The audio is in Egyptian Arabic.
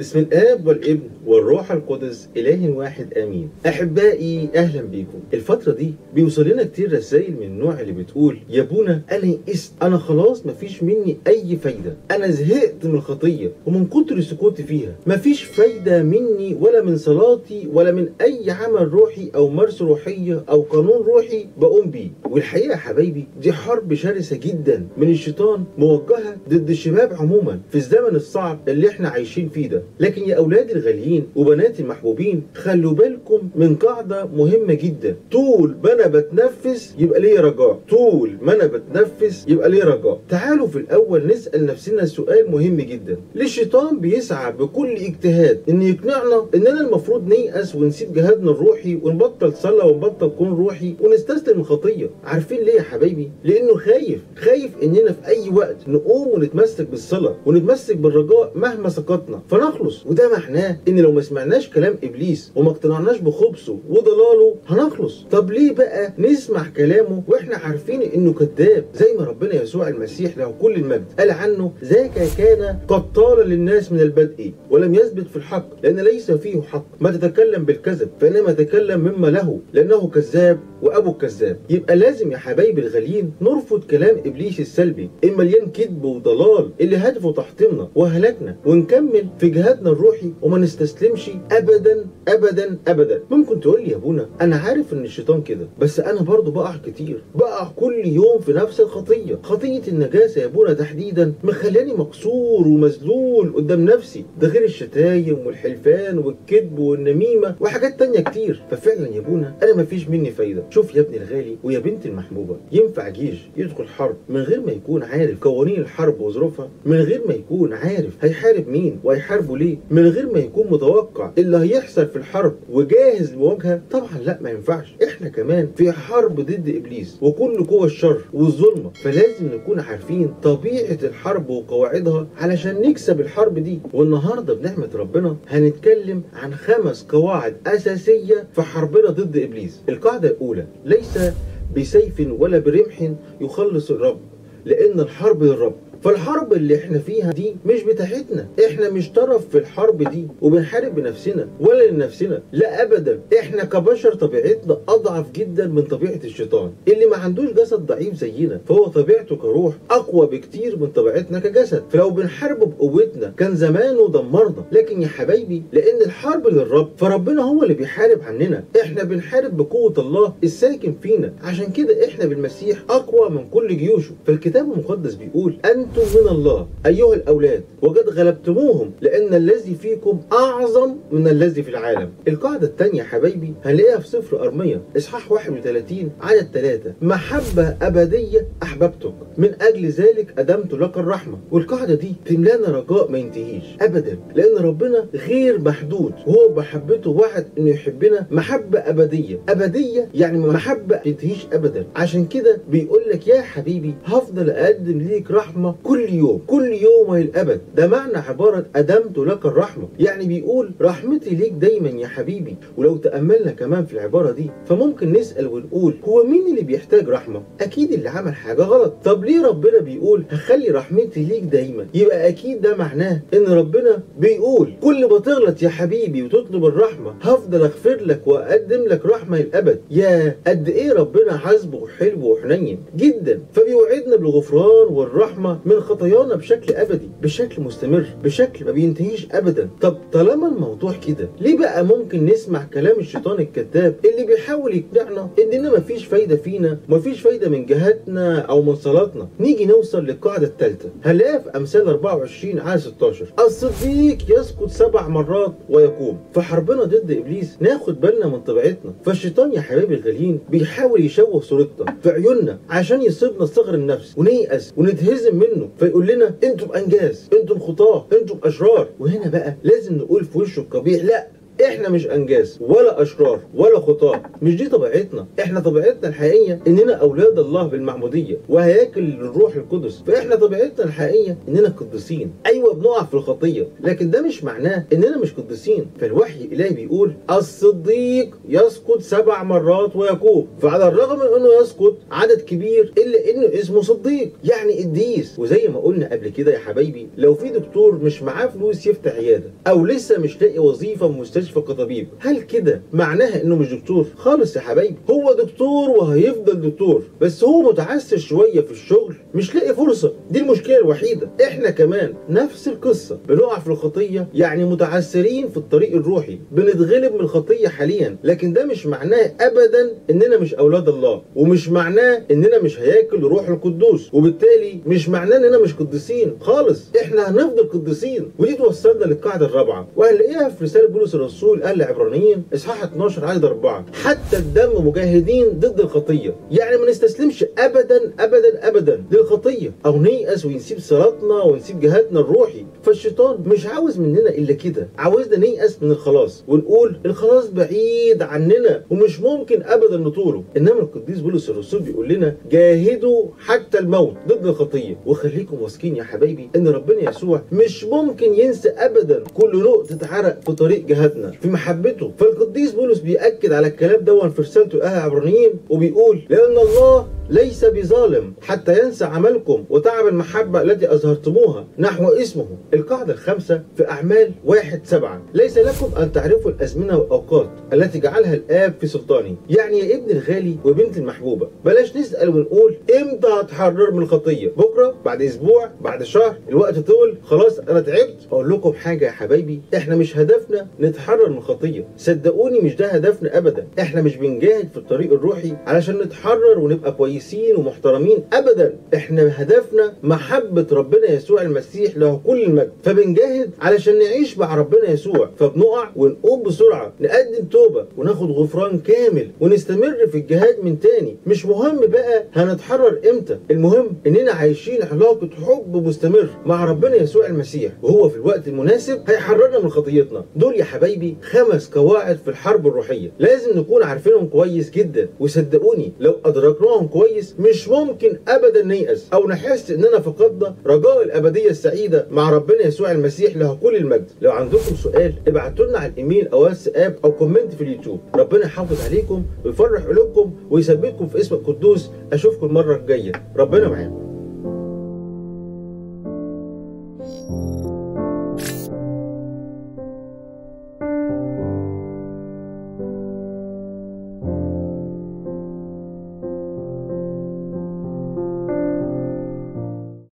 بسم الاب والابن والروح القدس اله واحد امين احبائي اهلا بيكم الفتره دي بيوصل لنا كتير رسائل من النوع اللي بتقول يا ابونا انا يئست انا خلاص مفيش مني اي فايده انا زهقت من الخطيه ومن كتر سكوتي فيها مفيش فايده مني ولا من صلاتي ولا من اي عمل روحي او مارس روحيه او قانون روحي بقوم بيه والحقيقه يا حبايبي دي حرب شرسه جدا من الشيطان موجهه ضد الشباب عموما في الزمن الصعب اللي احنا عايشين فيه ده لكن يا اولادي الغاليين وبناتي المحبوبين خلوا بالكم من قاعده مهمه جدا طول ما انا بتنفس يبقى ليا رجاء طول ما انا بتنفس يبقى ليا رجاء تعالوا في الاول نسال نفسنا سؤال مهم جدا ليه الشيطان بيسعى بكل اجتهاد ان يقنعنا اننا المفروض نيأس ونسيب جهادنا الروحي ونبطل صلاه ونبطل كون روحي ونستسلم الخطيه عارفين ليه يا حبايبي لانه خايف خايف اننا في اي وقت نقوم ونتمسك بالصلاه ونتمسك بالرجاء مهما سقطنا فنخلص وده معناه ان لو ما سمعناش كلام ابليس وما اقتنعناش بخبثه وضلاله هنخلص طب ليه بقى نسمع كلامه واحنا عارفين انه كذاب زي ما ربنا يسوع المسيح له كل المجد قال عنه ذاك كان قد طال للناس من البدء ولم يثبت في الحق لان ليس فيه حق ما تتكلم بالكذب فانما تكلم مما له لانه كذاب وابو الكذاب يبقى لازم يا حبايبي الغاليين نرفض كلام ابليس السلبي المليان كذب وضلال اللي هدفه تحطيمنا وهلاكنا ونكمل في جهادنا الروحي وما نستسلمش ابدا ابدا ابدا ممكن تقول لي يا ابونا انا عارف ان الشيطان كده بس انا برضو بقع كتير بقع كل يوم في نفس الخطيه خطيه النجاسه يا ابونا تحديدا مخلاني مكسور ومذلول قدام نفسي ده غير الشتايم والحلفان والكذب والنميمه وحاجات تانية كتير ففعلا يا ابونا انا مفيش مني فايده شوف يا ابني الغالي ويا بنتي المحبوبه ينفع جيش يدخل حرب من غير ما يكون عارف قوانين الحرب وظروفها من غير ما يكون عارف هيحارب مين وهيحاربه ليه من غير ما يكون متوقع اللي هيحصل في الحرب وجاهز لمواجهه طبعا لا ما ينفعش احنا كمان في حرب ضد ابليس وكل قوى الشر والظلمه فلازم نكون عارفين طبيعه الحرب وقواعدها علشان نكسب الحرب دي والنهارده بنعمه ربنا هنتكلم عن خمس قواعد اساسيه في حربنا ضد ابليس القاعده الاولى ليس بسيف ولا برمح يخلص الرب لان الحرب للرب فالحرب اللي احنا فيها دي مش بتاعتنا احنا مش طرف في الحرب دي وبنحارب بنفسنا ولا لنفسنا لا ابدا احنا كبشر طبيعتنا اضعف جدا من طبيعه الشيطان اللي ما عندوش جسد ضعيف زينا فهو طبيعته كروح اقوى بكتير من طبيعتنا كجسد فلو بنحاربه بقوتنا كان زمانه دمرنا لكن يا حبايبي لان الحرب للرب فربنا هو اللي بيحارب عننا احنا بنحارب بقوه الله الساكن فينا عشان كده احنا بالمسيح اقوى من كل جيوشه فالكتاب المقدس بيقول انت أنتم من الله أيها الأولاد وقد غلبتموهم لأن الذي فيكم أعظم من الذي في العالم القاعدة الثانية حبايبي هنلاقيها في سفر أرمية إصحاح 31 عدد 3 محبة أبدية أحببتك من أجل ذلك أدمت لك الرحمة والقاعدة دي تملانا رجاء ما ينتهيش أبدا لأن ربنا غير محدود وهو بحبته وعد إنه يحبنا محبة أبدية أبدية يعني محبة ما تنتهيش أبدا عشان كده بيقول لك يا حبيبي هفضل أقدم ليك رحمة كل يوم كل يوم والابد ده معنى عباره ادمت لك الرحمه يعني بيقول رحمتي ليك دايما يا حبيبي ولو تاملنا كمان في العباره دي فممكن نسال ونقول هو مين اللي بيحتاج رحمه اكيد اللي عمل حاجه غلط طب ليه ربنا بيقول هخلي رحمتي ليك دايما يبقى اكيد ده معناه ان ربنا بيقول كل ما تغلط يا حبيبي وتطلب الرحمه هفضل اغفر لك واقدم لك رحمه للابد يا قد ايه ربنا حاسبه وحلو وحنين جدا فبيوعدنا بالغفران والرحمه من خطايانا بشكل ابدي بشكل مستمر بشكل ما بينتهيش ابدا طب طالما الموضوع كده ليه بقى ممكن نسمع كلام الشيطان الكذاب اللي بيحاول يقنعنا اننا مفيش فايده فينا مفيش فايده من جهاتنا او من صلاتنا نيجي نوصل للقاعده الثالثه هنلاقيها في امثال 24 على 16 الصديق يسقط سبع مرات ويقوم في حربنا ضد ابليس ناخد بالنا من طبيعتنا فالشيطان يا حبايبي الغاليين بيحاول يشوه صورتنا في عيوننا عشان يصيبنا صغر النفس ونيأس ونتهزم منه فيقول لنا انتم انجاز انتم خطاه انتم اشرار وهنا بقى لازم نقول في وشه القبيح لا احنا مش انجاز ولا اشرار ولا خطاه مش دي طبيعتنا احنا طبيعتنا الحقيقيه اننا اولاد الله بالمعموديه وهياكل للروح القدس فاحنا طبيعتنا الحقيقيه اننا قديسين ايوه بنقع في الخطيه لكن ده مش معناه اننا مش قديسين فالوحي الالهي بيقول الصديق يسقط سبع مرات ويقوم فعلى الرغم من انه يسقط عدد كبير الا انه اسمه صديق يعني قديس وزي ما قلنا قبل كده يا حبايبي لو في دكتور مش معاه فلوس يفتح عياده او لسه مش لاقي وظيفه في مستشفى كطبيب هل كده معناها انه مش دكتور خالص يا حبايبي هو دكتور وهيفضل دكتور بس هو متعسر شويه في الشغل مش لاقي فرصه دي المشكله الوحيده احنا كمان نفس القصه بنقع في الخطيه يعني متعسرين في الطريق الروحي بنتغلب من الخطيه حاليا لكن ده مش معناه ابدا اننا مش اولاد الله ومش معناه اننا مش هياكل روح القدوس وبالتالي مش معناه اننا مش قديسين خالص احنا هنفضل قديسين ودي توصلنا للقاعده الرابعه وهنلاقيها في رساله بولس الرسول قال لعبرانيين اصحاح 12 عدد 4 حتى الدم مجاهدين ضد الخطيه يعني ما نستسلمش ابدا ابدا ابدا للخطيه او نيأس ونسيب صلاتنا ونسيب جهادنا الروحي فالشيطان مش عاوز مننا الا كده عاوزنا نيأس من الخلاص ونقول الخلاص بعيد عننا ومش ممكن ابدا نطوله انما القديس بولس الرسول بيقول لنا جاهدوا حتى الموت ضد الخطيه وخليكم واثقين يا حبايبي ان ربنا يسوع مش ممكن ينسى ابدا كل نقطه اتحرق في طريق جهادنا في محبته فالقديس بولس بيأكد على الكلام ده في رسالته اهل عبرانيين وبيقول لان الله ليس بظالم حتى ينسى عملكم وتعب المحبة التي أظهرتموها نحو اسمه القاعدة الخامسة في أعمال واحد سبعة ليس لكم أن تعرفوا الأزمنة والأوقات التي جعلها الآب في سلطانه يعني يا ابن الغالي وبنت المحبوبة بلاش نسأل ونقول إمتى هتحرر من الخطية بكرة بعد أسبوع بعد شهر الوقت طول خلاص أنا تعبت أقول لكم حاجة يا حبايبي إحنا مش هدفنا نتحرر من الخطية صدقوني مش ده هدفنا أبدا إحنا مش بنجاهد في الطريق الروحي علشان نتحرر ونبقى كويسين كويسين ومحترمين ابدا احنا هدفنا محبه ربنا يسوع المسيح له كل المجد فبنجاهد علشان نعيش مع ربنا يسوع فبنقع ونقوم بسرعه نقدم توبه وناخد غفران كامل ونستمر في الجهاد من تاني مش مهم بقى هنتحرر امتى المهم اننا عايشين علاقه حب مستمر مع ربنا يسوع المسيح وهو في الوقت المناسب هيحررنا من خطيتنا دول يا حبايبي خمس قواعد في الحرب الروحيه لازم نكون عارفينهم كويس جدا وصدقوني لو ادركناهم كويس مش ممكن ابدا نيأس او نحس اننا فقدنا رجاء الابديه السعيده مع ربنا يسوع المسيح له كل المجد لو عندكم سؤال ابعتوا لنا على الايميل او واتساب او كومنت في اليوتيوب ربنا يحافظ عليكم ويفرح قلوبكم ويثبتكم في اسم القدوس اشوفكم المره الجايه ربنا معاكم